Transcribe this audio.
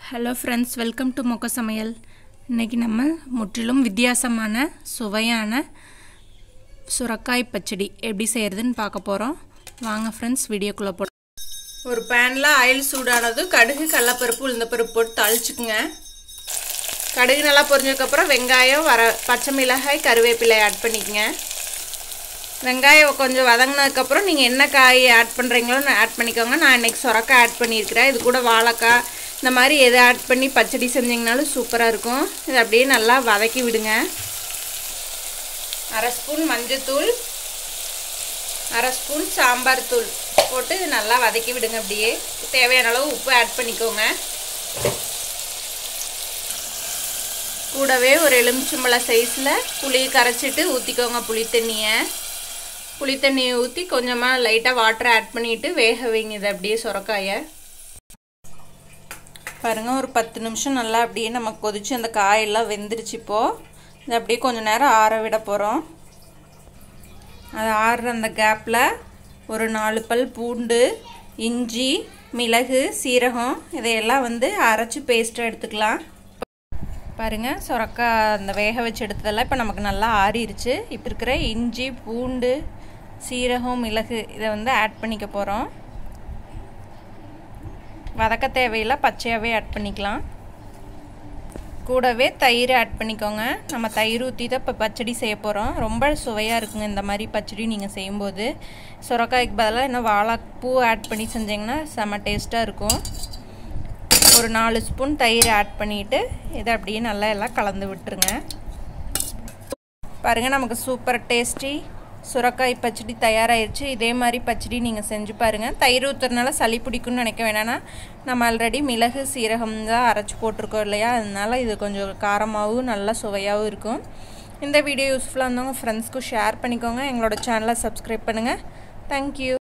hello friends welcome to மொக்க சமையல் இன்றைக்கி நம்ம முற்றிலும் வித்தியாசமான சுவையான சுரக்காய் பச்சடி எப்படி செய்கிறதுன்னு பார்க்க போகிறோம் வாங்க ஃப்ரெண்ட்ஸ் வீடியோக்குள்ளே போ ஒரு பேனில் ஆயில் சூடானது கடுகு கடலப்பருப்பு உளுந்தப்பருப்பு போட்டு தாளிச்சுக்குங்க கடுகு நல்லா பொரிஞ்சதுக்கப்புறம் வெங்காயம் வர பச்சை மிளகாய் கருவேப்பிலை ஆட் பண்ணிக்கங்க வெங்காயம் கொஞ்சம் வதங்கினதுக்கப்புறம் நீங்கள் என்ன காய் ஆட் பண்ணுறீங்களோ ஆட் பண்ணிக்கோங்க நான் இன்றைக்கி சுரக்காய் ஆட் பண்ணியிருக்கிறேன் இது கூட வாழைக்காய் இந்த மாதிரி எதை ஆட் பண்ணி பச்சடி செஞ்சிங்கனாலும் சூப்பராக இருக்கும் இது அப்படியே நல்லா வதக்கி விடுங்க அரை ஸ்பூன் மஞ்சத்தூள் அரை ஸ்பூன் சாம்பார் தூள் போட்டு இது நல்லா வதக்கி விடுங்க அப்படியே தேவையான அளவு உப்பு ஆட் பண்ணிக்கோங்க கூடவே ஒரு எலுமிச்சம்பழ சைஸில் புளி கரைச்சிட்டு ஊற்றிக்கோங்க புளி தண்ணியை புளி தண்ணியை ஊற்றி கொஞ்சமாக லைட்டாக வாட்டர் ஆட் பண்ணிவிட்டு வேக வைங்க இது அப்படியே சுரக்காயை பாருங்கள் ஒரு பத்து நிமிஷம் நல்லா அப்படியே நம்ம கொதிச்சு அந்த காயெல்லாம் வெந்துருச்சு இப்போது இது அப்படியே கொஞ்சம் நேரம் ஆற விட போகிறோம் அது ஆறுற அந்த கேப்பில் ஒரு நாலு பல் பூண்டு இஞ்சி மிளகு சீரகம் இதையெல்லாம் வந்து அரைச்சி பேஸ்ட்டாக எடுத்துக்கலாம் பாருங்கள் சுரக்காய் அந்த வேக வச்சு எடுத்ததெல்லாம் இப்போ நமக்கு நல்லா ஆறிடுச்சு இப்போ இருக்கிற இஞ்சி பூண்டு சீரகம் மிளகு இதை வந்து ஆட் பண்ணிக்க போகிறோம் வதக்க தேவையில்லை பச்சையாகவே ஆட் பண்ணிக்கலாம் கூடவே தயிர் ஆட் பண்ணிக்கோங்க நம்ம தயிர் ஊற்றி தான் இப்போ பச்சடி செய்ய போகிறோம் ரொம்ப சுவையாக இருக்குங்க இந்த மாதிரி பச்சடி நீங்கள் செய்யும்போது சுரக்காய்க்கு பதிலாக இன்னும் வாழைப்பூ ஆட் பண்ணி செஞ்சிங்கன்னா செம்ம டேஸ்ட்டாக இருக்கும் ஒரு நாலு ஸ்பூன் தயிர் ஆட் பண்ணிவிட்டு இதை அப்படியே நல்லா எல்லாம் கலந்து விட்டுருங்க பாருங்கள் நமக்கு சூப்பர் டேஸ்டி சுரக்காய் பச்சடி தயாராகிடுச்சு இதே மாதிரி பச்சடி நீங்கள் செஞ்சு பாருங்கள் தயிர் ஊற்றுறதுனால சளி பிடிக்கும்னு நினைக்க வேணான்னா நம்ம ஆல்ரெடி மிளகு சீரகம் தான் அரைச்சி போட்டிருக்கோம் இல்லையா அதனால இது கொஞ்சம் காரமாகவும் நல்லா சுவையாகவும் இருக்கும் இந்த வீடியோ யூஸ்ஃபுல்லாக இருந்தவங்க ஃப்ரெண்ட்ஸ்க்கும் ஷேர் பண்ணிக்கோங்க எங்களோட சேனலை சப்ஸ்கிரைப் பண்ணுங்கள் தேங்க்யூ